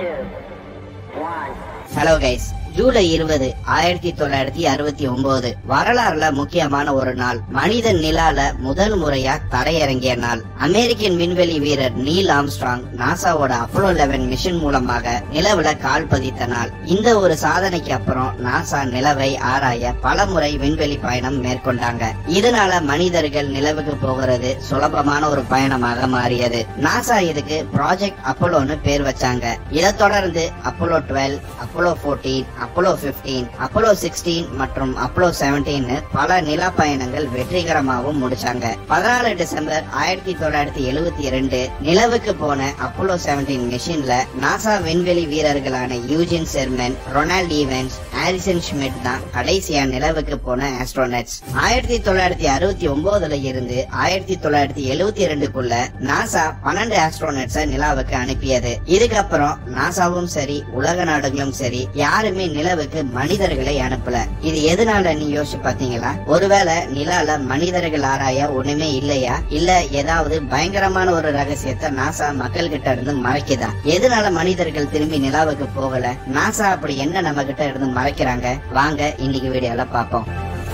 two, one. Hello guys July இருபது ஆயிரத்தி தொள்ளாயிரத்தி அறுபத்தி ஒன்பது வரலாறுல முக்கியமான ஒரு நாள் மனிதன் நிலால முதல் முறையா தரையிறங்கிய நாள் அமெரிக்கன் விண்வெளி வீரர் நீல் ஆம்ஸ்ட்ராங் நாசாவோட அப்போலோ 11 மிஷன் மூலமாக நிலவுல கால் பதித்த நாள் இந்த ஒரு சாதனைக்கு அப்புறம் நாசா நிலவை ஆராய பல முறை விண்வெளி பயணம் மேற்கொண்டாங்க இதனால மனிதர்கள் நிலவுக்கு போகிறது சுலபமான ஒரு பயணமாக மாறியது நாசா இதுக்கு ப்ராஜெக்ட் அப்போலோன்னு பேர் வச்சாங்க இதை தொடர்ந்து Apollo twelve Apollo 14 Apollo 15 Apollo 16 மற்றும் அப்போலோ 17 பல நில பயணங்கள் வெற்றிகரமாகவும் முடிச்சாங்க பதினாலு டிசம்பர் ஆயிரத்தி தொள்ளாயிரத்தி எழுபத்தி இரண்டு நிலவுக்கு போன அப்போலோ 17 மிஷின்ல நாசா விண்வெளி வீரர்களான Eugene Cernan Ronald Evans Harrison Schmitt தான் கடைசியா நிலவுக்கு போன ஆஸ்ட்ரோனட்ஸ் ஆயிரத்தி தொள்ளாயிரத்தி அறுபத்தி ஒன்பதுல இருந்து ஆயிரத்தி தொள்ளாயிரத்தி எழுபத்தி இரண்டுக்குள்ள நாசா பன்னெண்டு ஆஸ்ட்ரோனட்ஸ நிலாவுக்கு அனுப்பியது இதுக்கப்புறம் நாசாவும் சரி உலக நாடுகளும் சரி யாருமே நிலவுக்கு மனிதர்களை அனுப்பல இது எதனால நீ யோசிச்சு பாத்தீங்களா ஒருவேளை நிலால மனிதர்கள் ஆராய ஒண்ணுமே இல்லையா இல்ல ஏதாவது பயங்கரமான ஒரு ரகசியத்தை நாசா மக்கள் கிட்ட இருந்து மறைக்குதா எதனால மனிதர்கள் திரும்பி நிலாவுக்கு போகல நாசா அப்படி என்ன நம்ம கிட்ட இருந்து மறைக்கிறாங்க வாங்க இன்னைக்கு வீடியோல பாப்போம்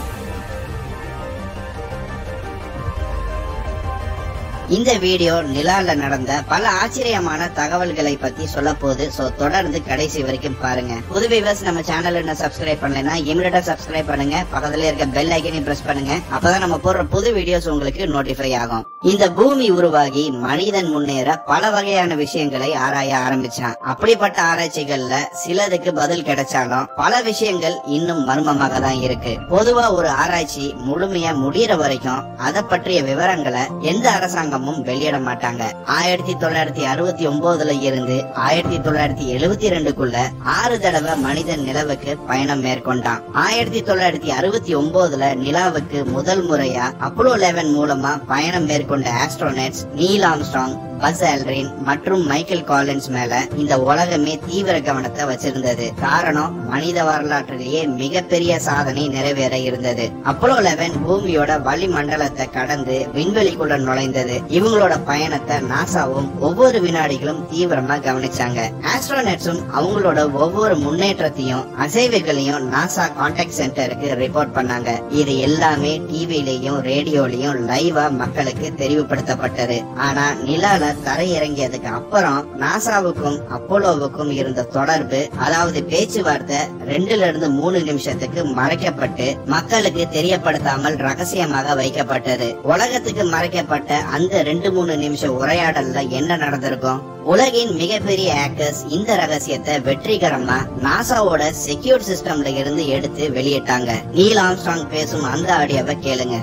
இந்த வீடியோ நிலால நடந்த பல ஆச்சரியமான தகவல்களை பத்தி சொல்ல போகுது சோ தொடர்ந்து கடைசி வரைக்கும் பாருங்க புது விவர்ஸ் நம்ம சேனல் என்ன சப்ஸ்கிரைப் பண்ணலைன்னா இமிடியா சப்ஸ்கிரைப் பண்ணுங்க பக்கத்துல இருக்க பெல் ஐக்கனையும் பிரஸ் பண்ணுங்க அப்பதான் நம்ம போடுற புது வீடியோஸ் உங்களுக்கு நோட்டிஃபை ஆகும் இந்த பூமி உருவாகி மனிதன் முன்னேற பல வகையான விஷயங்களை ஆராய ஆரம்பிச்சான் அப்படிப்பட்ட ஆராய்ச்சிகள்ல சிலதுக்கு பதில் கிடைச்சாலும் பல விஷயங்கள் இன்னும் மர்மமாக தான் இருக்கு பொதுவா ஒரு ஆராய்ச்சி முழுமையா முடியற வரைக்கும் அதை பற்றிய விவரங்களை எந்த அரசாங்கமும் வெளியிட மாட்டாங்க ஆயிரத்தி தொள்ளாயிரத்தி அறுபத்தி ஒன்பதுல இருந்து ஆயிரத்தி தொள்ளாயிரத்தி எழுபத்தி ரெண்டுக்குள்ள ஆறு தடவை மனிதன் நிலவுக்கு பயணம் மேற்கொண்டான் ஆயிரத்தி தொள்ளாயிரத்தி அறுபத்தி ஒன்பதுல நிலாவுக்கு முதல் முறையா அப்போலோ 11 மூலமா பயணம் மேற்கொண்ட astronauts Neil Armstrong Buzz Aldrin மற்றும் மைக்கேல் காலின்ஸ் மேல இந்த உலகமே தீவிர கவனத்தை வச்சிருந்தது காரணம் மனித வரலாற்றிலேயே மிகப்பெரிய சாதனை நிறைவேற இருந்தது அப்போலோ 11 பூமியோட வளிமண்டலத்தை கடந்து விண்வெளிக்குள்ள நுழைந்தது இவங்களோட பயணத்தை நாசாவும் ஒவ்வொரு வினாடிகளும் தீவிரமா கவனிச்சாங்க ஆஸ்ட்ரோனட்ஸும் அவங்களோட ஒவ்வொரு முன்னேற்றத்தையும் அசைவுகளையும் நாசா கான்டாக்ட் சென்டருக்கு ரிப்போர்ட் பண்ணாங்க இது எல்லாமே டிவிலையும் ரேடியோலயும் லைவா மக்களுக்கு தெரிவுபடுத்தப்பட்டது ஆனா நிலால தரையிறங்கியதுக்கு அப்புறம் நாசாவுக்கும் அப்போலோவுக்கும் இருந்த தொடர்பு அதாவது பேச்சுவார்த்தை ரெண்டுல இருந்து மூணு நிமிஷத்துக்கு மறைக்கப்பட்டு மக்களுக்கு தெரியப்படுத்தாமல் ரகசியமாக வைக்கப்பட்டது உலகத்துக்கு மறைக்கப்பட்ட அந்த ரெண்டு மூணு நிமிஷம் உரையாடல்ல என்ன நடந்திருக்கும் உலகின் மிகப்பெரிய ஹேக்கர்ஸ் இந்த ரகசியத்தை வெற்றிகரமா நாசாவோட செக்யூர் சிஸ்டம்ல இருந்து எடுத்து வெளியிட்டாங்க நீல் ஆம்ஸ்ட்ராங் பேசும் அந்த ஆடியோவை கேளுங்க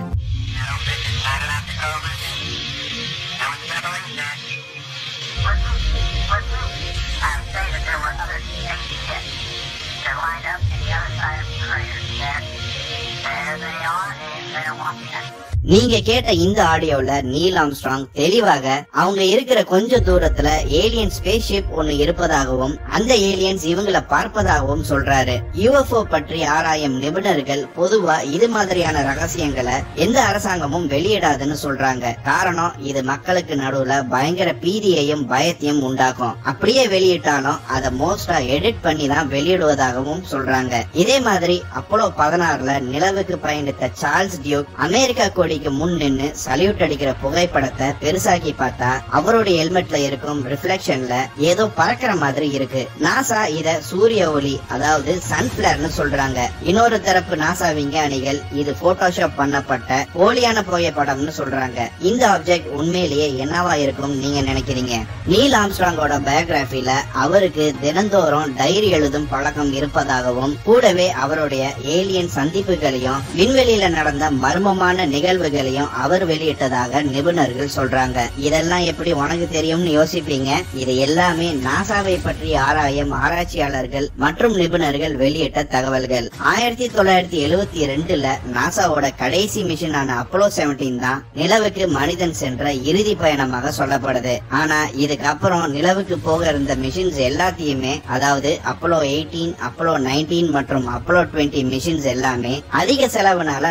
I'm saying that there were other spaceships that lined up in the other side of the crater. Yes, there they are, and they're watching us. நீங்க கேட்ட இந்த ஆடியோல நீல் ஆம்ஸ்ட்ராங் தெளிவாக அவங்க இருக்கிற கொஞ்ச தூரத்துல ஏலியன் ஸ்பேஸ் ஷிப் ஒன்னு இருப்பதாகவும் அந்த ஏலியன்ஸ் இவங்களை பார்ப்பதாகவும் சொல்றாரு யுஎஃப்ஓ பற்றி ஆராயும் நிபுணர்கள் பொதுவா இது மாதிரியான ரகசியங்களை எந்த அரசாங்கமும் வெளியிடாதுன்னு சொல்றாங்க காரணம் இது மக்களுக்கு நடுவுல பயங்கர பீதியையும் பயத்தையும் உண்டாக்கும் அப்படியே வெளியிட்டாலும் அதை மோஸ்டா எடிட் பண்ணி தான் வெளியிடுவதாகவும் சொல்றாங்க இதே மாதிரி அப்போலோ பதினாறுல நிலவுக்கு பயணித்த சார்ல்ஸ் டியூக் அமெரிக்கா கொடிக்கு முன் நின்னு சல்யூட் அடிக்கிற புகைப்படத்தை பெருசாக்கி பார்த்தா அவருடைய ஹெல்மெட்ல இருக்கும் ரிஃப்ளெக்ஷன்ல ஏதோ பறக்கிற மாதிரி இருக்கு நாசா இத சூரிய ஒளி அதாவது சன்ஃபிளர்னு சொல்றாங்க இன்னொரு தரப்பு நாசா விஞ்ஞானிகள் இது போட்டோஷாப் பண்ணப்பட்ட போலியான புகைப்படம்னு சொல்றாங்க இந்த ஆப்ஜெக்ட் உண்மையிலேயே என்னவா இருக்கும் நீங்க நினைக்கிறீங்க நீல் ஆம்ஸ்ட்ராங்கோட பயோகிராஃபில அவருக்கு தினந்தோறும் டைரி எழுதும் பழக்கம் இருப்பதாகவும் கூடவே அவருடைய ஏலியன் சந்திப்புகளையும் விண்வெளியில நடந்த மர்மமான நிகழ்வுகளையும் அவர் வெளியிட்டதாக நிபுணர்கள் சொல்றாங்க இதெல்லாம் எப்படி உனக்கு தெரியும்னு யோசிப்பீங்க இது எல்லாமே நாசாவை பற்றி ஆராயும் ஆராய்ச்சியாளர்கள் மற்றும் நிபுணர்கள் வெளியிட்ட தகவல்கள் ஆயிரத்தி தொள்ளாயிரத்தி எழுவத்தி ரெண்டுல நாசாவோட கடைசி மிஷனான அப்போலோ 17 தான் நிலவுக்கு மனிதன் சென்ற இறுதி பயணமாக சொல்லப்படுது ஆனா இதுக்கப்புறம் நிலவுக்கு போக இருந்த மிஷின்ஸ் எல்லாத்தையுமே அதாவது அப்போலோ 18 அப்போலோ 19 மற்றும் அப்போலோ 20 மிஷின்ஸ் எல்லாமே அதிக செலவுனால நாசா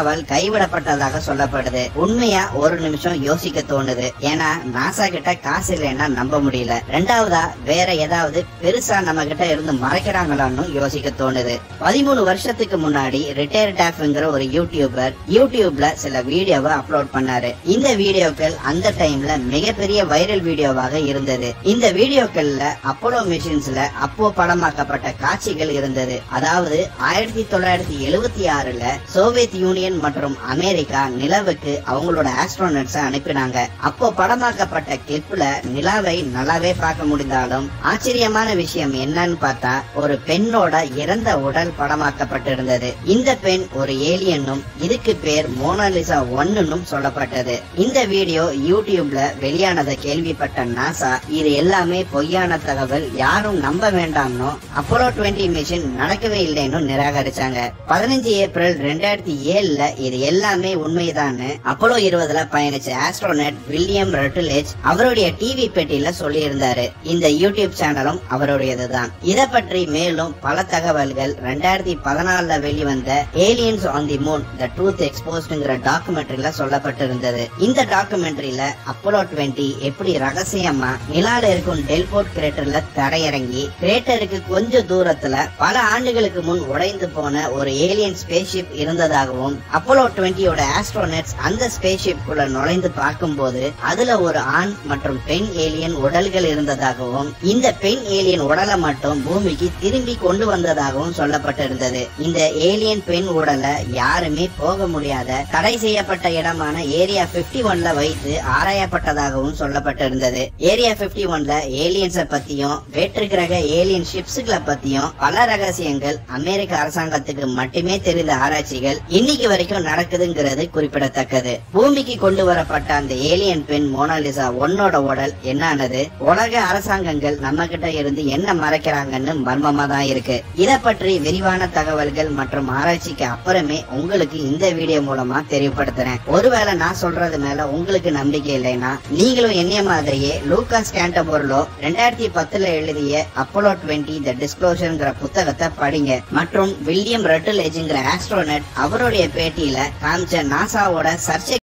தகவல் கைவிடப்பட்டதாக சொல்லப்படுது உண்மையா ஒரு நிமிஷம் யோசிக்க தோணுது ஏன்னா நாசா கிட்ட காசு இல்லைன்னா நம்ப முடியல ரெண்டாவதா வேற ஏதாவது பெருசா நம்ம கிட்ட இருந்து மறைக்கிறாங்களான்னு யோசிக்க தோணுது பதிமூணு வருஷத்துக்கு முன்னாடி ரிட்டையர் டாஃப்ங்கிற ஒரு யூடியூபர் யூடியூப்ல சில வீடியோவை அப்லோட் பண்ணாரு இந்த வீடியோக்கள் அந்த டைம்ல மிகப்பெரிய வைரல் வீடியோவாக இருந்தது இந்த வீடியோக்கள்ல அப்போலோ மிஷின்ஸ்ல அப்போ படமாக்கப்பட்ட காட்சிகள் இருந்தது அதாவது ஆயிரத்தி தொள்ளாயிரத்தி எழுவத்தி ஆறுல சோவியத் யூனியன் மற்றும் அமெரிக்கா நிலவுக்கு அவங்களோட ஆஸ்ட்ரோனட்ஸ் அனுப்பினாங்க அப்போ படமாக்கப்பட்ட கிளிப்ல நிலாவை நல்லாவே பார்க்க முடிந்தாலும் ஆச்சரியமான விஷயம் என்னன்னு பார்த்தா ஒரு பெண்ணோட இறந்த உடல் படமாக்கப்பட்டிருந்தது இந்த பெண் ஒரு ஏலியனும் இதுக்கு பேர் மோனாலிசா ஒன்னும் சொல்லப்பட்டது இந்த வீடியோ யூடியூப்ல வெளியானதை கேள்விப்பட்ட நாசா இது எல்லாமே பொய்யான தகவல் யாரும் நம்ப வேண்டாம்னு அப்போலோ 20 மிஷின் நடக்கவே இல்லைன்னு நிராகரிச்சாங்க பதினஞ்சு ஏப்ரல் ரெண்டாயிரத்தி ஏழுல இது எல்லாமே உண்மைதான்னு அப்போலோ இருபதுல பயணிச்ச ஆஸ்ட்ரோனட் வில்லியம் ரட்டுலேஜ் அவருடைய டிவி பெட்டியில சொல்லியிருந்தாரு இந்த யூடியூப் சேனலும் அவருடையதுதான் இத பற்றி மேலும் பல தகவல்கள் ரெண்டாயிரத்தி பதினாலுல வெளிவந்த aliens on the moon the truth எக்ஸ்போஸ்ட்ங்கிற டாக்குமெண்ட்ரியில சொல்லப்பட்டிருந்தது இந்த டாக்குமெண்ட்ரியில அப்போலோ 20 எப்படி ரகசியமா நிலால இருக்கும் டெல்போர்ட் கிரேட்டர்ல தரையிறங்கி கிரேட்டருக்கு கொஞ்சம் தூரத்துல பல ஆண்டுகளுக்கு முன் உடைந்து போன ஒரு ஏலியன் ஸ்பேஸ்ஷிப் இருந்ததாகவும் அப்போலோ 20 யோட ஆஸ்ட்ரோனட்ஸ் அந்த ஸ்பேஸ்ஷிப் குள்ள நுழைந்து பார்க்கும்போது அதுல ஒரு ஆண் மற்றும் பெண் ஏலியன் உடல்கள் இருந்ததாகவும் இந்த பெண் ஏலியன் உடலை மட்டும் பூமிக்கு திரும்பி கொண்டு வந்ததாகவும் சொல்லப்பட்டிருந்தது இந்த ஏலியன் பெண் உடலை யாருமே போக முடியாத தடை செய்யப்பட்ட இடமான ஏரியா 51 ஒன்ல வைத்து ஆராயப்பட்டதாகவும் சொல்லப்பட்டிருந்தது ஏரியா 51 ஒன்ல ஏலியன்ஸ பத்தியும் வேற்று கிரக ஏலியன் ஷிப்ஸ்களை பத்தியும் பல ரகசியங்கள் அமெரிக்க அரசாங்கத்துக்கு மட்டுமே தெரிந்த ஆராய்ச்சிகள் இன்னைக்கு வரைக்கும் நடக்குதுங்கிறது குறிப்பிடத்தக்கது பூமிக்கு கொண்டு வரப்பட்ட அந்த ஏலியன் பெண் மோனாலிசா ஒன்னோட உடல் என்னானது உலக அரசாங்கங்கள் நம்ம கிட்ட இருந்து என்ன மறைக்கிறாங்கன்னு மர்மமா தான் இருக்கு இத பற்றி விரிவான தகவல்கள் மற்றும் ஆராய்ச்சிக்கு அப்புறமே உங்களுக்கு இந்த வீடியோ மூலமா தெரியப்படுத்துறேன் ஒருவேளை நான் சொல்றது மேல உங்களுக்கு நம்பிக்கை இல்லைன்னா நீங்களும் என்னைய மாதிரியே லூகாஸ் கேண்டபோர்லோ ரெண்டாயிரத்தி பத்துல எழுதிய அப்போலோ 20 த டிஸ்க்ளோஷர்ங்கிற புத்தகத்தை படிங்க மற்றும் வில்லியம் ரட்டுலேஜ்ங்கிற ஆஸ்ட்ரோனட் அவருடைய பேட்டியில காமிச்ச நாசாவோட சர்ச்சை